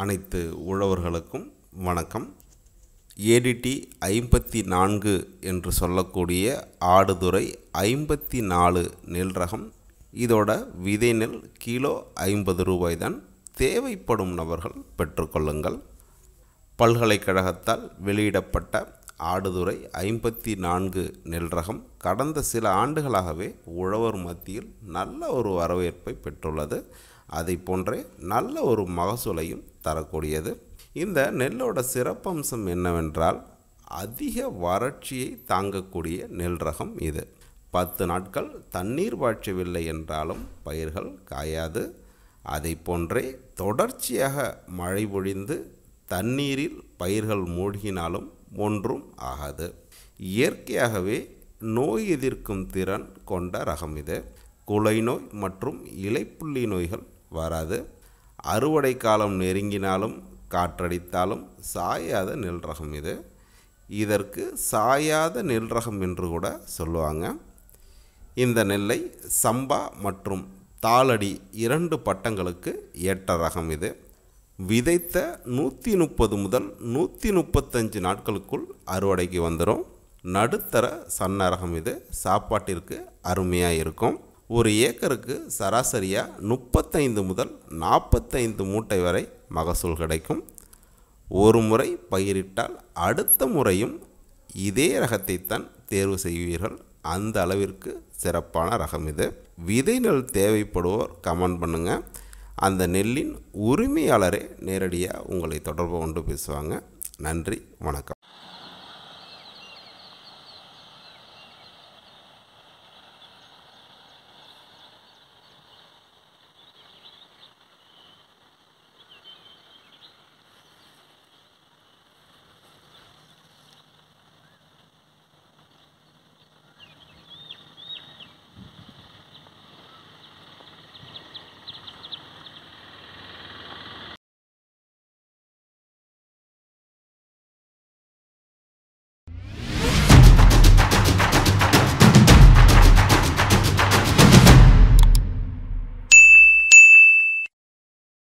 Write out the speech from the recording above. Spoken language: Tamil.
அனைத்து உழவர்களுக்கும் வணக்கம் ஏடிடி ஐம்பத்தி நான்கு என்று சொல்லக்கூடிய ஆடுதுறை ஐம்பத்தி நாலு நெல் ரகம் இதோட விதை நெல் கிலோ ஐம்பது ரூபாய் தான் தேவைப்படும் நபர்கள் பெற்றுக்கொள்ளுங்கள் பல்கலைக்கழகத்தால் வெளியிடப்பட்ட ஆடுதுறை ஐம்பத்தி நான்கு நெல் ரகம் கடந்த சில ஆண்டுகளாகவே உழவர் மத்தியில் நல்ல ஒரு வரவேற்பை பெற்றுள்ளது அதை போன்றே நல்ல ஒரு மகசூலையும் தரக்கூடியது இந்த நெல்லோட சிறப்பம்சம் என்னவென்றால் அதிக வறட்சியை தாங்கக்கூடிய நெல் ரகம் இது பத்து நாட்கள் தண்ணீர் பாய்ச்சவில்லை என்றாலும் பயிர்கள் காயாது அதை போன்றே தொடர்ச்சியாக மழை பொழிந்து தண்ணீரில் பயிர்கள் மூழ்கினாலும் ஒன்றும் ஆகாது இயற்கையாகவே நோய் எதிர்க்கும் திறன் கொண்ட ரகம் இது குலை நோய் மற்றும் இலைப்புள்ளி நோய்கள் வராது அறுவடை காலம் நெருங்கினாலும் காற்றடித்தாலும் சாயாத நெல் ரகம் இது இதற்கு சாயாத நெல் ரகம் என்று கூட சொல்லுவாங்க இந்த நெல்லை சம்பா மற்றும் தாளடி இரண்டு பட்டங்களுக்கு ஏற்ற ரகம் இது விதைத்த நூற்றி முப்பது முதல் நூற்றி முப்பத்தஞ்சு நாட்களுக்குள் அறுவடைக்கு வந்துடும் நடுத்தர சன்ன ரகம் இது சாப்பாட்டிற்கு அருமையாக இருக்கும் ஒரு ஏக்கருக்கு சராசரியாக முப்பத்தைந்து முதல் நாற்பத்தைந்து மூட்டை வரை மகசூல் கிடைக்கும் ஒரு முறை பயிரிட்டால் அடுத்த முறையும் இதே ரகத்தைத்தான் தேர்வு செய்வீர்கள் அந்த அளவிற்கு சிறப்பான ரகம் இது விதை நெல் தேவைப்படுவோர் கமெண்ட் பண்ணுங்கள் அந்த நெல்லின் உரிமையாளரே நேரடியாக உங்களை தொடர்பு கொண்டு பேசுவாங்க நன்றி வணக்கம்